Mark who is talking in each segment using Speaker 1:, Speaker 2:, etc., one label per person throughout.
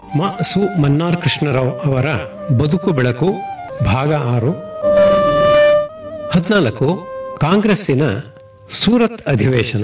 Speaker 1: ಮ ಸು ಮನ್ನಾರ್ ಕೃಷ್ಣರಾವ್ ಅವರ ಬದುಕು ಬೆಳಕು ಭಾಗ ಆರು ಹದಿನಾಲ್ಕು ಕಾಂಗ್ರೆಸ್ಸಿನ ಸೂರತ್ ಅಧಿವೇಶನ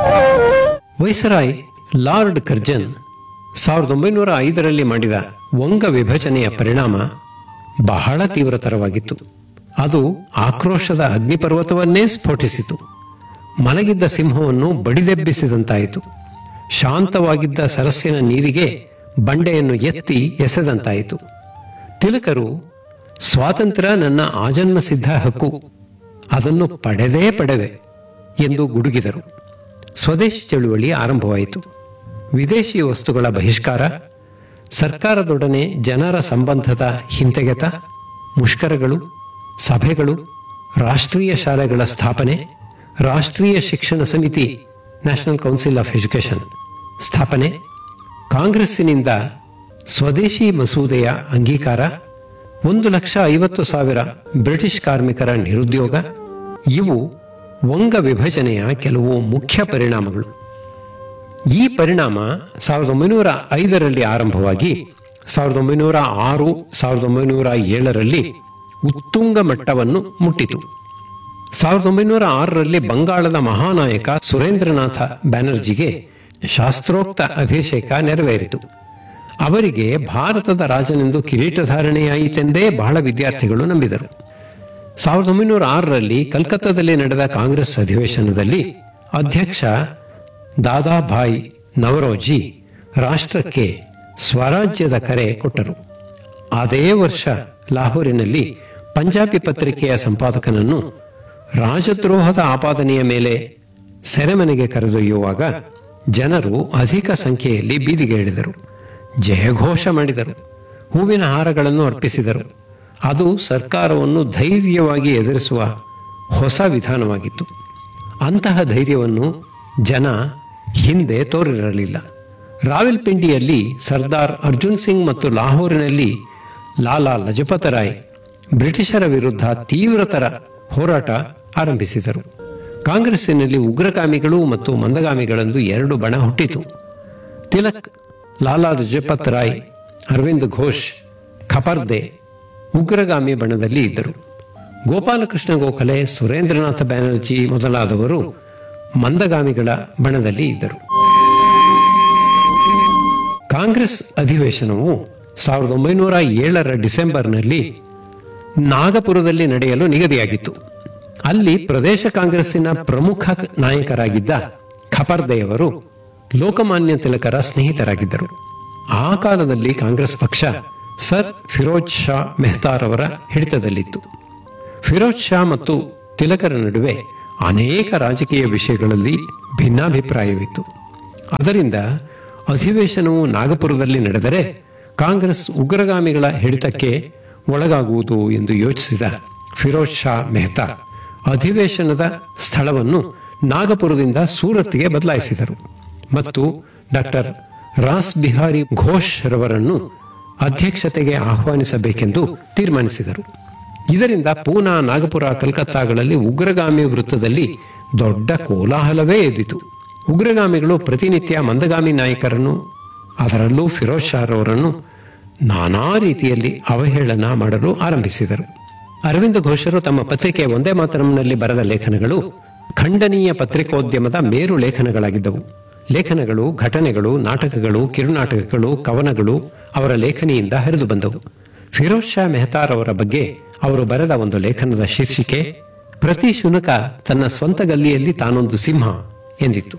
Speaker 1: ವೈಸರಾಯ್ ಲಾರ್ಡ್ ಕರ್ಜನ್ ಸಾವಿರದ ಒಂಬೈನೂರ ಐದರಲ್ಲಿ ಮಾಡಿದ ವಂಗ ವಿಭಜನೆಯ ಪರಿಣಾಮ ಬಹಳ ತೀವ್ರತರವಾಗಿತ್ತು ಅದು ಆಕ್ರೋಶದ ಅಗ್ನಿಪರ್ವತವನ್ನೇ ಸ್ಫೋಟಿಸಿತು ಮಲಗಿದ್ದ ಸಿಂಹವನ್ನು ಬಡಿದೆಬ್ಬಿಸಿದಂತಾಯಿತು ಶಾಂತವಾಗಿದ್ದ ಸರಸ್ಸಿನ ನೀರಿಗೆ ಬಂಡೆಯನ್ನು ಎತ್ತಿ ಎಸೆದಂತಾಯಿತು ತಿಲಕರು ಸ್ವಾತಂತ್ರ್ಯ ನನ್ನ ಆಜನ್ಮ ಸಿದ್ಧ ಹಕ್ಕು ಅದನ್ನು ಪಡೆದೇ ಪಡೆವೆ ಎಂದು ಗುಡುಗಿದರು ಸ್ವದೇಶಿ ಚಳುವಳಿ ಆರಂಭವಾಯಿತು ವಿದೇಶಿ ವಸ್ತುಗಳ ಬಹಿಷ್ಕಾರ ಸರ್ಕಾರದೊಡನೆ ಜನರ ಸಂಬಂಧದ ಹಿಂತೆಗೆತ ಮುಷ್ಕರಗಳು ಸಭೆಗಳು ರಾಷ್ಟ್ರೀಯ ಶಾಲೆಗಳ ಸ್ಥಾಪನೆ ರಾಷ್ಟ್ರೀಯ ಶಿಕ್ಷಣ ಸಮಿತಿ ನ್ಯಾಷನಲ್ ಕೌನ್ಸಿಲ್ ಆಫ್ ಎಜುಕೇಶನ್ ಸ್ಥಾಪನೆ ಕಾಂಗ್ರೆಸ್ಸಿನಿಂದ ಸ್ವದೇಶಿ ಮಸೂದೆಯ ಅಂಗೀಕಾರ ಒಂದು ಲಕ್ಷ ಐವತ್ತು ಸಾವಿರ ಬ್ರಿಟಿಷ್ ಕಾರ್ಮಿಕರ ನಿರುದ್ಯೋಗ ಇವು ವಂಗ ವಿಭಜನೆಯ ಕೆಲವು ಮುಖ್ಯ ಪರಿಣಾಮಗಳು ಈ ಪರಿಣಾಮ ಸಾವಿರದ ಒಂಬೈನೂರ ಐದರಲ್ಲಿ ಆರಂಭವಾಗಿ ಸಾವಿರದ ಒಂಬೈನೂರ ಆರು ಸಾವಿರದ ಒಂಬೈನೂರ ಏಳರಲ್ಲಿ ಉತ್ತುಂಗ ಮಟ್ಟವನ್ನು ಮುಟ್ಟಿತು ಸಾವಿರದ ಒಂಬೈನೂರ ಆರರಲ್ಲಿ ಬಂಗಾಳದ ಮಹಾನಾಯಕ ಸುರೇಂದ್ರನಾಥ ಬ್ಯಾನರ್ಜಿಗೆ ಶಾಸ್ತ್ರೋಕ್ತ ಅಭಿಷೇಕ ನೆರವೇರಿತು ಅವರಿಗೆ ಭಾರತದ ರಾಜನೆಂದು ಕಿರೀಟಧಾರಣೆಯಾಯಿತೆಂದೇ ಬಹಳ ವಿದ್ಯಾರ್ಥಿಗಳು ನಂಬಿದರು ಸಾವಿರದ ಒಂಬೈನೂರ ಆರರಲ್ಲಿ ಕಲ್ಕತ್ತಾದಲ್ಲಿ ನಡೆದ ಕಾಂಗ್ರೆಸ್ ಅಧಿವೇಶನದಲ್ಲಿ ಅಧ್ಯಕ್ಷ ದಾದಾಭಾಯ್ ನವರೋಜಿ ರಾಷ್ಟ್ರಕ್ಕೆ ಸ್ವರಾಜ್ಯದ ಕರೆ ಕೊಟ್ಟರು ಅದೇ ವರ್ಷ ಲಾಹೋರಿನಲ್ಲಿ ಪಂಜಾಬಿ ಪತ್ರಿಕೆಯ ಸಂಪಾದಕನನ್ನು ರಾಜದ್ರೋಹದ ಆಪಾದನೆಯ ಮೇಲೆ ಸೆರೆಮನೆಗೆ ಕರೆದೊಯ್ಯುವಾಗ ಜನರು ಅಧಿಕ ಸಂಖ್ಯೆಯಲ್ಲಿ ಬೀದಿಗೆ ಇಳಿದರು ಜಯಘೋಷ ಮಾಡಿದರು ಹೂವಿನ ಹಾರಗಳನ್ನು ಅರ್ಪಿಸಿದರು ಅದು ಸರ್ಕಾರವನ್ನು ಧೈರ್ಯವಾಗಿ ಎದುರಿಸುವ ಹೊಸ ವಿಧಾನವಾಗಿತ್ತು ಅಂತಹ ಧೈರ್ಯವನ್ನು ಜನ ಹಿಂದೆ ತೋರಿರಲಿಲ್ಲ ರಾವಲ್ಪಿಂಡಿಯಲ್ಲಿ ಸರ್ದಾರ್ ಅರ್ಜುನ್ ಸಿಂಗ್ ಮತ್ತು ಲಾಹೋರಿನಲ್ಲಿ ಲಾಲಾ ಲಜಪತ ರಾಯ್ ಬ್ರಿಟಿಷರ ವಿರುದ್ಧ ತೀವ್ರತರ ಹೋರಾಟ ಆರಂಭಿಸಿದರು ಕಾಂಗ್ರೆಸ್ಸಿನಲ್ಲಿ ಉಗ್ರಗಾಮಿಗಳು ಮತ್ತು ಮಂದಗಾಮಿಗಳೆಂದು ಎರಡು ಬಣ ಹುಟ್ಟಿತು ತಿಲಕ್ ಲಾಲಾ ಲಜಪತ್ ರಾಯ್ ಅರವಿಂದ್ ಘೋಷ್ ಖಪರ್ದೆ ಉಗ್ರಗಾಮಿ ಬಣದಲ್ಲಿ ಇದ್ದರು ಗೋಪಾಲಕೃಷ್ಣ ಗೋಖಲೆ ಸುರೇಂದ್ರನಾಥ ಬ್ಯಾನರ್ಜಿ ಮೊದಲಾದವರು ಮಂದಗಾಮಿಗಳ ಬಣದಲ್ಲಿ ಇದ್ದರು ಕಾಂಗ್ರೆಸ್ ಅಧಿವೇಶನವು ಸಾವಿರದ ಒಂಬೈನೂರ ಏಳರ ಡಿಸೆಂಬರ್ನಲ್ಲಿ ನಾಗಪುರದಲ್ಲಿ ನಡೆಯಲು ನಿಗದಿಯಾಗಿತ್ತು ಅಲ್ಲಿ ಪ್ರದೇಶ ಕಾಂಗ್ರೆಸ್ಸಿನ ಪ್ರಮುಖ ನಾಯಕರಾಗಿದ್ದ ಖಪರ್ದೆಯವರು ಲೋಕಮಾನ್ಯ ತಿಲಕರ ಸ್ನೇಹಿತರಾಗಿದ್ದರು ಆ ಕಾಲದಲ್ಲಿ ಕಾಂಗ್ರೆಸ್ ಪಕ್ಷ ಸರ್ ಫಿರೋಜ್ ಶಾ ಮೆಹ್ತಾರ್ ಅವರ ಹಿಡಿತದಲ್ಲಿತ್ತು ಫಿರೋಜ್ ಶಾ ಮತ್ತು ತಿಲಕರ ನಡುವೆ ಅನೇಕ ರಾಜಕೀಯ ವಿಷಯಗಳಲ್ಲಿ ಭಿನ್ನಾಭಿಪ್ರಾಯವಿತ್ತು ಅದರಿಂದ ಅಧಿವೇಶನವು ನಾಗಪುರದಲ್ಲಿ ನಡೆದರೆ ಕಾಂಗ್ರೆಸ್ ಉಗ್ರಗಾಮಿಗಳ ಹಿಡಿತಕ್ಕೆ ಒಳಗಾಗುವುದು ಎಂದು ಯೋಚಿಸಿದ ಫಿರೋಜ್ ಶಾ ಮೆಹ್ತಾ ಅಧಿವೇಶನದ ಸ್ಥಳವನ್ನು ನಾಗಪುರದಿಂದ ಸೂರತ್ಗೆ ಬದಲಾಯಿಸಿದರು ಮತ್ತು ಡಾಕ್ಟರ್ ರಾಸ್ ಬಿಹಾರಿ ಘೋಷ್ ರವರನ್ನು ಅಧ್ಯಕ್ಷತೆಗೆ ಆಹ್ವಾನಿಸಬೇಕೆಂದು ತೀರ್ಮಾನಿಸಿದರು ಇದರಿಂದ ಪೂನಾ ನಾಗಪುರ ಕಲ್ಕತ್ತಾಗಳಲ್ಲಿ ಉಗ್ರಗಾಮಿ ವೃತ್ತದಲ್ಲಿ ದೊಡ್ಡ ಕೋಲಾಹಲವೇ ಎದ್ದಿತು ಉಗ್ರಗಾಮಿಗಳು ಪ್ರತಿನಿತ್ಯ ಮಂದಗಾಮಿ ನಾಯಕರನ್ನು ಅದರಲ್ಲೂ ಫಿರೋಜ್ ಶಾರವರನ್ನು ನಾನಾ ರೀತಿಯಲ್ಲಿ ಅವಹೇಳನ ಮಾಡಲು ಆರಂಭಿಸಿದರು ಅರವಿಂದ ಘೋಷರು ತಮ್ಮ ಪತ್ರಿಕೆ ಒಂದೇ ಮಾತರಂನಲ್ಲಿ ಬರೆದ ಲೇಖನಗಳು ಖಂಡನೀಯ ಪತ್ರಿಕೋದ್ಯಮದ ಮೇರು ಲೇಖನಗಳಾಗಿದ್ದವು ಲೇಖನಗಳು ಘಟನೆಗಳು ನಾಟಕಗಳು ಕಿರುನಾಟಕಗಳು ಕವನಗಳು ಅವರ ಲೇಖನಿಯಿಂದ ಹರಿದು ಬಂದವು ಫಿರೋಜ್ ಶಾ ಮೆಹತಾರ್ ಅವರ ಬಗ್ಗೆ ಅವರು ಬರೆದ ಒಂದು ಲೇಖನದ ಶೀರ್ಷಿಕೆ ಪ್ರತಿ ಶುನಕ ತನ್ನ ಸ್ವಂತ ಗಲ್ಲಿಯಲ್ಲಿ ತಾನೊಂದು ಸಿಂಹ ಎಂದಿತ್ತು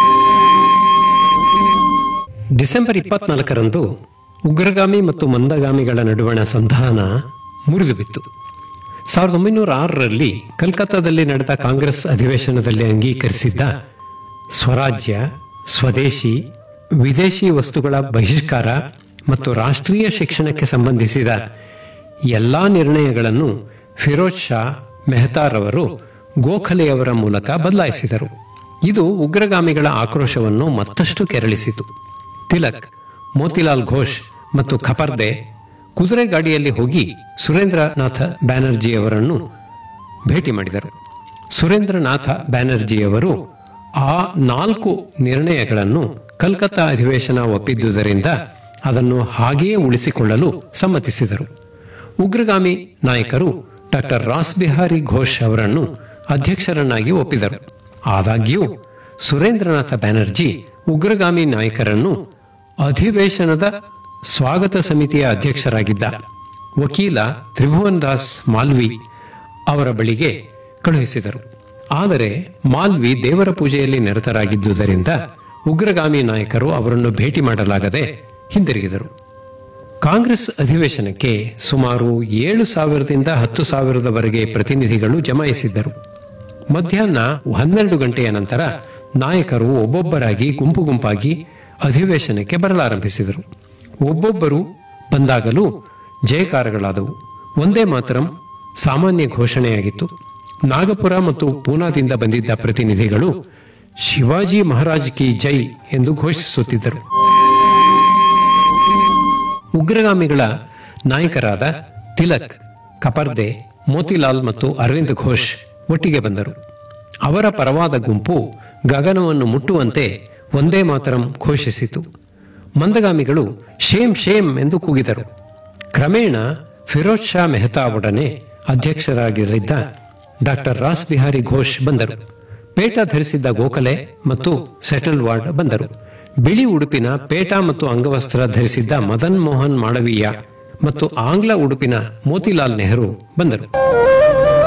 Speaker 1: ಡಿಸೆಂಬರ್ ಇಪ್ಪತ್ನಾಲ್ಕರಂದು ಉಗ್ರಗಾಮಿ ಮತ್ತು ಮಂದಗಾಮಿಗಳ ನಡುವಣ ಸಂಧಾನ ಮುರಿದು ಬಿತ್ತು ಸಾವಿರದ ಒಂಬೈನೂರ ಆರರಲ್ಲಿ ಕಲ್ಕತ್ತಾದಲ್ಲಿ ನಡೆದ ಕಾಂಗ್ರೆಸ್ ಅಧಿವೇಶನದಲ್ಲಿ ಅಂಗೀಕರಿಸಿದ್ದ ಸ್ವರಾಜ್ಯ ಸ್ವದೇಶಿ ವಿದೇಶಿ ವಸ್ತುಗಳ ಬಹಿಷ್ಕಾರ ಮತ್ತು ರಾಷ್ಟ್ರೀಯ ಶಿಕ್ಷಣಕ್ಕೆ ಸಂಬಂಧಿಸಿದ ಎಲ್ಲಾ ನಿರ್ಣಯಗಳನ್ನು ಫಿರೋಜ್ ಶಾ ಮೆಹತಾರ್ ಅವರು ಗೋಖಲೆಯವರ ಮೂಲಕ ಬದಲಾಯಿಸಿದರು ಇದು ಉಗ್ರಗಾಮಿಗಳ ಆಕ್ರೋಶವನ್ನು ಮತ್ತಷ್ಟು ಕೆರಳಿಸಿತು ತಿಲಕ್ ಮೋತಿಲಾಲ್ ಘೋಷ್ ಮತ್ತು ಖಪರ್ದೆ ಕುದುರೆ ಗಾಡಿಯಲ್ಲಿ ಹೋಗಿ ಸುರೇಂದ್ರನಾಥ ಬ್ಯಾನರ್ಜಿಯವರನ್ನು ಭೇಟಿ ಮಾಡಿದರು ಸುರೇಂದ್ರನಾಥ ಬ್ಯಾನರ್ಜಿಯವರು ಆ ನಾಲ್ಕು ನಿರ್ಣಯಗಳನ್ನು ಕಲ್ಕತ್ತಾ ಅಧಿವೇಶನ ಒಪ್ಪಿದ್ದುದರಿಂದ ಅದನ್ನು ಹಾಗೆಯೇ ಉಳಿಸಿಕೊಳ್ಳಲು ಸಮ್ಮತಿಸಿದರು ಉಗ್ರಗಾಮಿ ನಾಯಕರು ಡಾಕ್ಟರ್ ರಾಸ್ ಬಿಹಾರಿ ಘೋಷ್ ಅವರನ್ನು ಅಧ್ಯಕ್ಷರನ್ನಾಗಿ ಒಪ್ಪಿದರು ಆದಾಗ್ಯೂ ಸುರೇಂದ್ರನಾಥ ಬ್ಯಾನರ್ಜಿ ಉಗ್ರಗಾಮಿ ನಾಯಕರನ್ನು ಅಧಿವೇಶನದ ಸ್ವಾಗತ ಸಮಿತಿಯ ಅಧ್ಯಕ್ಷರಾಗಿದ್ದ ವಕೀಲ ತ್ರಿಭುವನ್ ದಾಸ್ ಮಾಲ್ವಿ ಅವರ ಬಳಿಗೆ ಕಳುಹಿಸಿದರು ಆದರೆ ಮಾಲ್ವಿ ದೇವರ ಪೂಜೆಯಲ್ಲಿ ನಿರತರಾಗಿದ್ದುದರಿಂದ ಉಗ್ರಗಾಮಿ ನಾಯಕರು ಅವರನ್ನು ಭೇಟಿ ಮಾಡಲಾಗದೆ ಹಿಂದಿರುಗಿದರು ಕಾಂಗ್ರೆಸ್ ಅಧಿವೇಶನಕ್ಕೆ ಸುಮಾರು ಏಳು ಸಾವಿರದಿಂದ ಹತ್ತು ಸಾವಿರದವರೆಗೆ ಪ್ರತಿನಿಧಿಗಳು ಜಮಾಯಿಸಿದ್ದರು ಮಧ್ಯಾಹ್ನ ಹನ್ನೆರಡು ಗಂಟೆಯ ನಂತರ ನಾಯಕರು ಒಬ್ಬೊಬ್ಬರಾಗಿ ಗುಂಪು ಗುಂಪಾಗಿ ಅಧಿವೇಶನಕ್ಕೆ ಬರಲಾರಂಭಿಸಿದರು ಒಬ್ಬೊಬ್ಬರು ಬಂದಾಗಲೂ ಜಯಕಾರಗಳಾದವು ಒಂದೇ ಮಾತರಂ ಸಾಮಾನ್ಯ ಘೋಷಣೆಯಾಗಿತ್ತು ನಾಗಪುರ ಮತ್ತು ಪೂನಾದಿಂದ ಬಂದಿದ್ದ ಪ್ರತಿನಿಧಿಗಳು ಶಿವಾಜಿ ಮಹಾರಾಜ್ ಕಿ ಜೈ ಎಂದು ಘೋಷಿಸುತ್ತಿದ್ದರು ಉಗ್ರಗಾಮಿಗಳ ನಾಯಕರಾದ ತಿಲಕ್ ಕಪರ್ದೆ ಮೋತಿಲಾಲ್ ಮತ್ತು ಅರವಿಂದ್ ಘೋಷ್ ಒಟ್ಟಿಗೆ ಬಂದರು ಅವರ ಪರವಾದ ಗುಂಪು ಗಗನವನ್ನು ಮುಟ್ಟುವಂತೆ ಒಂದೇ ಮಾತರಂ ಘೋಷಿಸಿತು ಮಂದಗಾಮಿಗಳು ಶೇಮ್ ಶೇಮ್ ಎಂದು ಕೂಗಿದರು ಕ್ರಮೇಣ ಫಿರೋಜ್ ಶಾ ಮೆಹ್ತಾ ಒಡನೆ ಅಧ್ಯಕ್ಷರಾಗಿರಲಿದ್ದ ಡಾಕ್ಟರ್ ರಾಸ್ ಬಿಹಾರಿ ಘೋಷ್ ಬಂದರು ಪೇಟ ಧರಿಸಿದ್ದ ಗೋಖಲೆ ಮತ್ತು ಸೆಟಲ್ ವಾರ್ಡ್ ಬಂದರು ಬಿಳಿ ಉಡುಪಿನ ಪೇಟ ಮತ್ತು ಅಂಗವಸ್ತ್ರ ಧರಿಸಿದ್ದ ಮದನ್ ಮೋಹನ್ ಮಾಳವೀಯ ಮತ್ತು ಆಂಗ್ಲ ಉಡುಪಿನ ಮೋತಿಲಾಲ್ ನೆಹರು ಬಂದರು